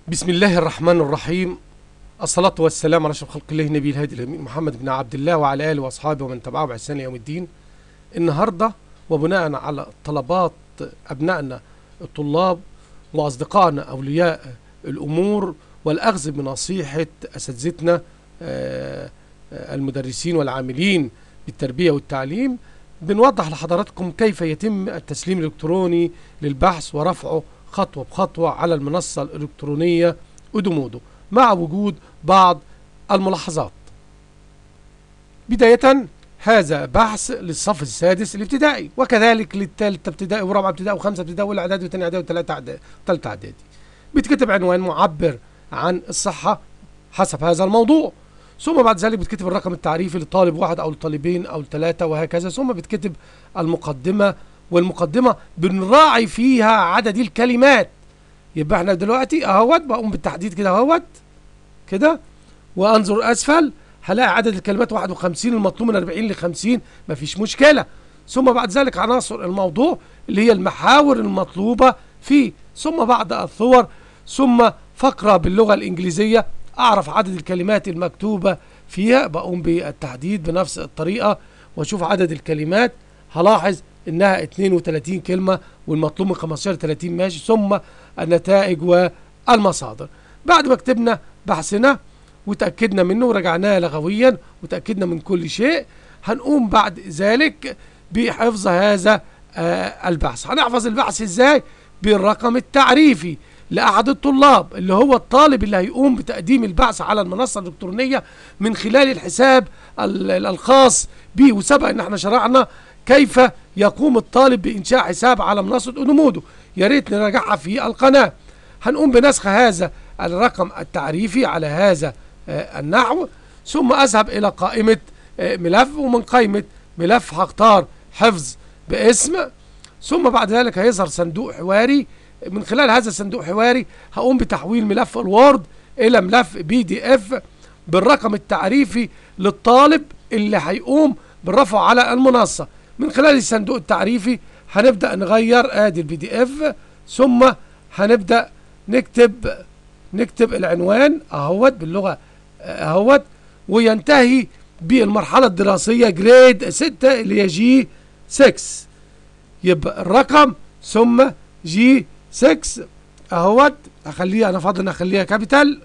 بسم الله الرحمن الرحيم الصلاة والسلام على أشرف خلق الله النبي الهادي الأمين محمد بن عبد الله وعلى آله وأصحابه ومن تبعه بإحسان يوم الدين النهاردة وبناء على طلبات أبنائنا الطلاب وأصدقائنا أولياء الأمور والأخذ بنصيحة أساتذتنا آه، آه، المدرسين والعاملين بالتربية والتعليم بنوضح لحضراتكم كيف يتم التسليم الإلكتروني للبحث ورفعه خطوة بخطوة على المنصة الإلكترونية أدومودو مع وجود بعض الملاحظات بداية هذا بحث للصف السادس الابتدائي وكذلك للثالثة ابتدائي ورابعة ابتدائي وخمسة ابتدائي والإعدادي وثاني إعدادي وثلاثة إعدادي وثالثة إعدادي بيتكتب عنوان معبر عن الصحة حسب هذا الموضوع ثم بعد ذلك بتكتب الرقم التعريفي للطالب واحد أو لطالبين أو لثلاثة وهكذا ثم بتكتب المقدمة والمقدمة بنراعي فيها عدد الكلمات يبقى احنا دلوقتي اهوت بقوم بالتحديد كده اهوت كده وانظر اسفل هلاقي عدد الكلمات 51 المطلوب من 40 ل 50 مفيش مشكله ثم بعد ذلك عناصر الموضوع اللي هي المحاور المطلوبه فيه ثم بعد الصور ثم فقره باللغه الانجليزيه اعرف عدد الكلمات المكتوبه فيها بقوم بالتحديد بنفس الطريقه واشوف عدد الكلمات هلاحظ انها 32 كلمه والمطلوب من 15 30 ماشي ثم النتائج والمصادر بعد ما كتبنا بحثنا وتاكدنا منه ورجعناه لغويا وتاكدنا من كل شيء هنقوم بعد ذلك بحفظ هذا آه البحث هنحفظ البحث ازاي بالرقم التعريفي لاحد الطلاب اللي هو الطالب اللي هيقوم بتقديم البحث على المنصه الالكترونيه من خلال الحساب ال- الخاص به وسبق ان احنا شرعنا كيف يقوم الطالب بانشاء حساب على منصه اودومودو يا ريت نراجعها في القناه هنقوم بنسخ هذا الرقم التعريفي على هذا آه، النحو ثم اذهب الى قائمه آه، ملف ومن قائمه ملف هختار حفظ باسم ثم بعد ذلك هيظهر صندوق حواري من خلال هذا الصندوق الحواري هقوم بتحويل ملف الوورد الى ملف بي دي اف بالرقم التعريفي للطالب اللي هيقوم بالرفع على المنصه من خلال الصندوق التعريفي هنبدا نغير ادي البي دي اف ثم هنبدا نكتب نكتب العنوان اهوت باللغه اهوت وينتهي بالمرحله الدراسيه جريد 6 اللي هي جي 6 يبقى الرقم ثم جي 6 اهوت اخليها انا فاضل اخليها كابيتال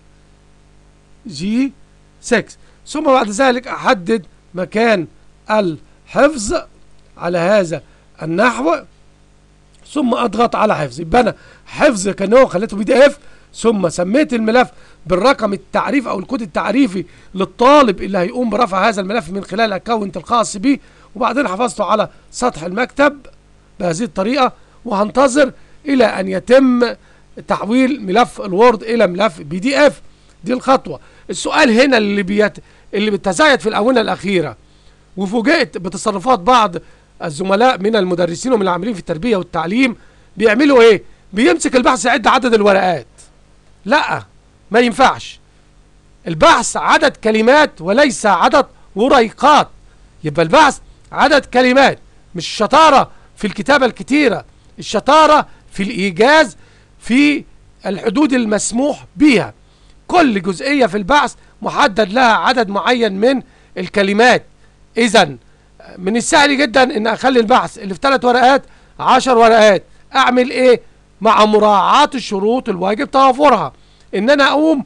جي 6 ثم بعد ذلك احدد مكان الحفظ على هذا النحو ثم اضغط على حفظ يبقى انا حفظ كان هو خليته بي دي اف ثم سميت الملف بالرقم التعريف او الكود التعريفي للطالب اللي هيقوم برفع هذا الملف من خلال الاكونت الخاص بيه وبعدين حفظته على سطح المكتب بهذه الطريقه وهنتظر الى ان يتم تحويل ملف الوورد الى ملف بي دي اف دي الخطوه السؤال هنا اللي بيت اللي بتزايد في الاونه الاخيره وفوجئت بتصرفات بعض الزملاء من المدرسين ومن العاملين في التربيه والتعليم بيعملوا ايه بيمسك البحث يعد عدد الورقات لا ما ينفعش البحث عدد كلمات وليس عدد وريقات يبقى البحث عدد كلمات مش الشطاره في الكتابه الكتيره الشطاره في الايجاز في الحدود المسموح بها كل جزئيه في البحث محدد لها عدد معين من الكلمات اذا من السهل جدا ان اخلي البحث اللي في ثلاث ورقات عشر ورقات اعمل ايه مع مراعاة الشروط الواجب توافرها ان انا اقوم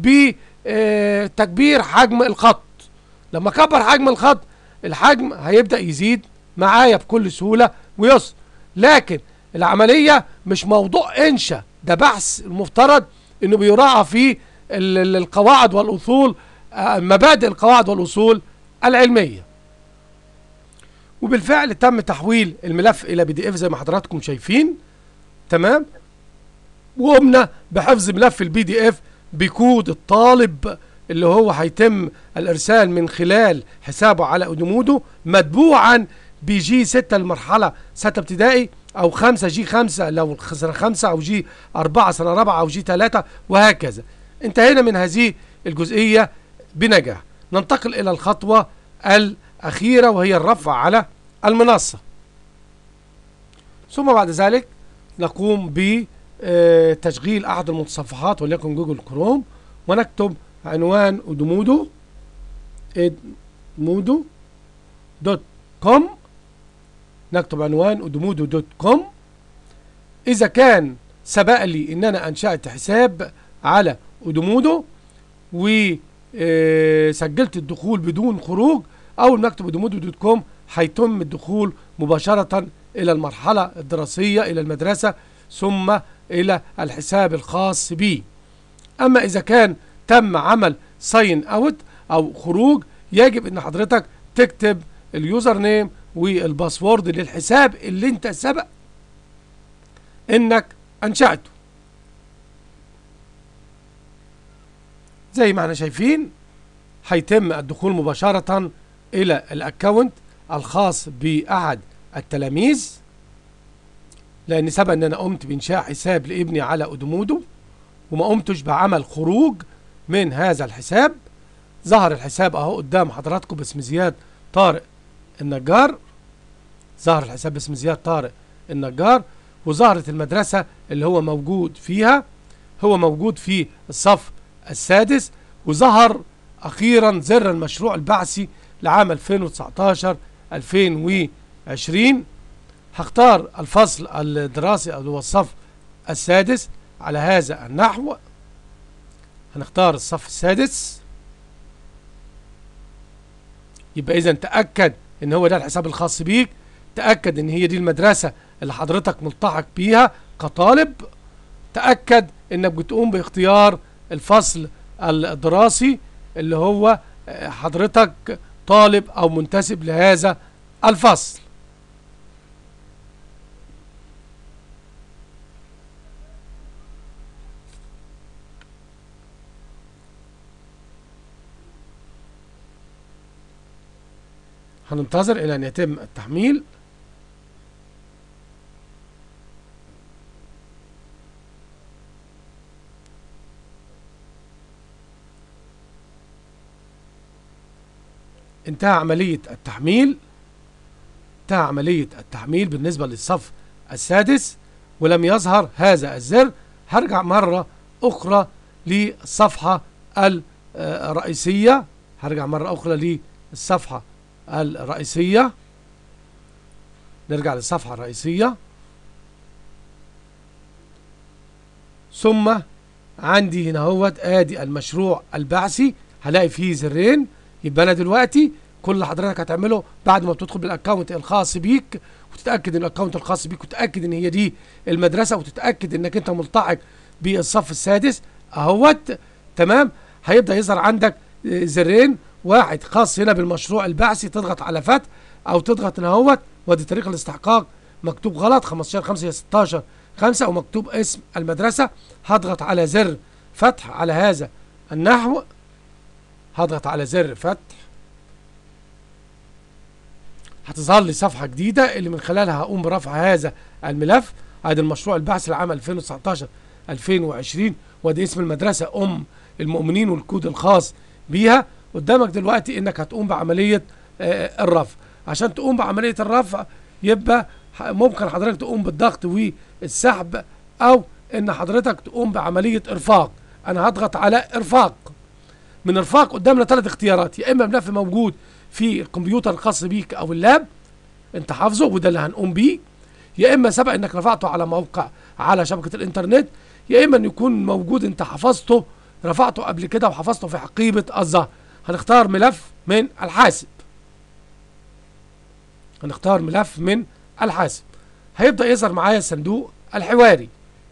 بتكبير حجم الخط لما اكبر حجم الخط الحجم هيبدأ يزيد معايا بكل سهولة ويسر لكن العملية مش موضوع انشا ده بحث المفترض انه بيراعى فيه ال- ال- القواعد والاصول آه، مبادئ القواعد والاصول العلميه وبالفعل تم تحويل الملف الى بي دي اف زي ما حضراتكم شايفين تمام وقمنا بحفظ ملف البي دي اف بكود الطالب اللي هو هيتم الارسال من خلال حسابه على اودومودو متبوعا بجي 6 المرحله 6 ابتدائي او 5 جي 5 لو سنه 5 او جي 4 سنه 4 او جي 3 وهكذا انتهينا من هذه الجزئيه بنجاح ننتقل الى الخطوه الأخيرة وهي الرفع على المنصة ثم بعد ذلك نقوم ب آه، تشغيل أحد المتصفحات وليكن جوجل كروم ونكتب عنوان ادمودو ادمودو دوت كوم نكتب عنوان ادمودو دوت كوم إذا كان سبق لي إن أنا أنشأت حساب على ادمودو وسجلت الدخول بدون خروج أول ما أكتب ادمودو دوت كوم هيتم الدخول مباشرة إلى المرحلة الدراسية إلى المدرسة ثم إلى الحساب الخاص بي أما إذا كان تم عمل ساين أوت أو خروج يجب أن حضرتك تكتب اليوزر نيم والباسورد للحساب اللي انت سبق انك انشأته زي ما احنا شايفين هيتم الدخول مباشرة الى الاكونت الخاص باحد التلاميذ لان سبق ان انا قمت بانشاء حساب لابني على ادمودو وما قمتش بعمل خروج من هذا الحساب ظهر الحساب اهو قدام حضراتكم باسم زياد طارق النجار ظهر الحساب باسم زياد طارق النجار وظهرت المدرسة اللي هو موجود فيها هو موجود في الصف السادس وظهر أخيرا زر المشروع البعثي لعام 2019 2020 هختار الفصل الدراسي اللي هو الصف السادس على هذا النحو هنختار الصف السادس يبقى اذا تأكد ان هو ده الحساب الخاص بيك تأكد ان هي دي المدرسة اللي حضرتك ملتحق بيها كطالب تأكد انك بتقوم باختيار الفصل الدراسي اللي هو حضرتك طالب او منتسب لهذا الفصل هننتظر الى ان يتم التحميل انتهى عملية التحميل انتهى عملية التحميل بالنسبة للصف السادس ولم يظهر هذا الزر هرجع مرة أخرى للصفحة الرئيسية هرجع مرة أخرى للصفحة الرئيسية نرجع للصفحة الرئيسية ثم عندي هنا هوت ادي المشروع البعثي هلاقي فيه زرين يبقى انا دلوقتي كل اللي حضرتك هتعمله بعد ما بتدخل بالاكونت الخاص بيك وتتاكد ان الاكونت الخاص بيك وتتاكد ان هي دي المدرسه وتتاكد انك انت ملتحق بالصف السادس اهوت تمام هيبدا يظهر عندك زرين واحد خاص هنا بالمشروع البعثي تضغط على فتح او تضغط هنا اهوت وادي طريق الاستحقاق مكتوب غلط 15 5 16 5 او مكتوب اسم المدرسه هضغط على زر فتح على هذا النحو هضغط على زر فتح هتظهر لي صفحة جديدة اللي من خلالها هقوم برفع هذا الملف ادي المشروع البحث العام 2019 2020 وادي اسم المدرسة ام المؤمنين والكود الخاص بيها قدامك دلوقتي انك هتقوم بعملية آه الرفع عشان تقوم بعملية الرفع يبقى ممكن حضرتك تقوم بالضغط والسحب او ان حضرتك تقوم بعملية ارفاق انا هضغط على ارفاق من ارفاق قدامنا ثلاث اختيارات يا اما ملف موجود في الكمبيوتر الخاص بيك او اللاب انت حافظه وده اللي هنقوم بيه يا اما سبق انك رفعته على موقع على شبكة الانترنت يا اما ان يكون موجود انت حفظته رفعته قبل كده وحفظته في حقيبة الظهر هنختار ملف من الحاسب هنختار ملف من الحاسب هيبدأ يظهر معايا الصندوق الحواري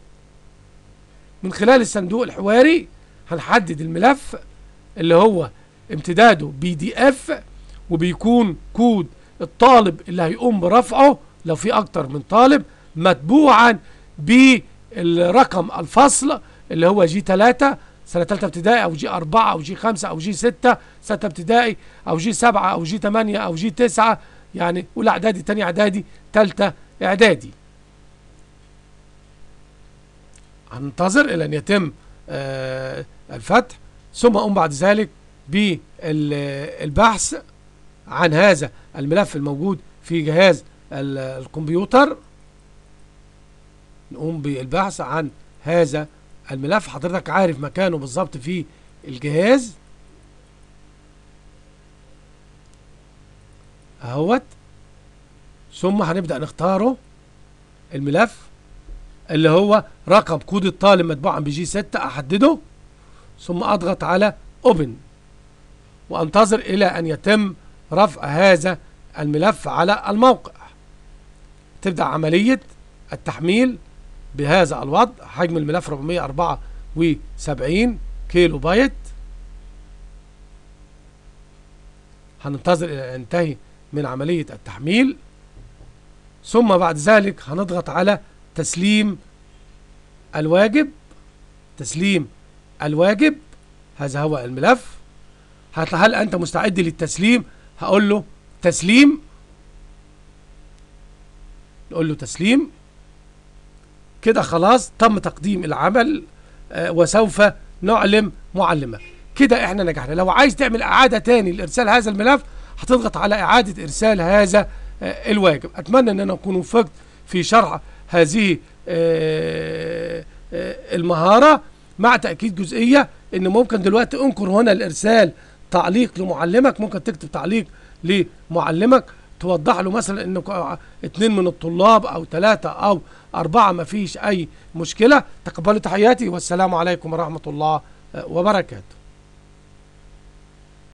من خلال الصندوق الحواري هنحدد الملف اللي هو امتداده بي دي اف وبيكون كود الطالب اللي هيقوم برفعه لو في اكتر من طالب متبوعا بالرقم الفصل اللي هو جي 3 سنة تالتة ابتدائي او جي 4 او جي 5 او جي 6 ستة ابتدائي او جي 7 او جي 8 او جي 9 يعني اولى اعدادي تاني اعدادي تالتة اعدادي هننتظر الى ان يتم آه الفتح ثم اقوم بعد ذلك بالبحث عن هذا الملف الموجود في جهاز الكمبيوتر نقوم بالبحث عن هذا الملف حضرتك عارف مكانه بالظبط في الجهاز اهوت ثم هنبدأ نختاره الملف اللي هو رقم كود الطالب مطبوعا بجي 6 احدده ثم اضغط على اوبن وانتظر الى ان يتم رفع هذا الملف على الموقع تبدأ عملية التحميل بهذا الوضع حجم الملف 474 كيلو بايت هننتظر الى ان ينتهي من عملية التحميل ثم بعد ذلك هنضغط على تسليم الواجب تسليم الواجب هذا هو الملف هل أنت مستعد للتسليم هقول له تسليم نقول له تسليم كده خلاص تم تقديم العمل آه وسوف نعلم معلمة كده احنا نجحنا لو عايز تعمل اعادة تاني لارسال هذا الملف هتضغط على اعادة ارسال هذا آه الواجب اتمنى ان انا اكون وفقت في شرح هذه آه المهارة مع تأكيد جزئية ان ممكن دلوقتي انكر هنا الارسال تعليق لمعلمك ممكن تكتب تعليق لمعلمك توضح له مثلا ان اتنين من الطلاب او ثلاثة او اربعة ما فيش اي مشكلة تقبلوا تحياتي والسلام عليكم ورحمة الله وبركاته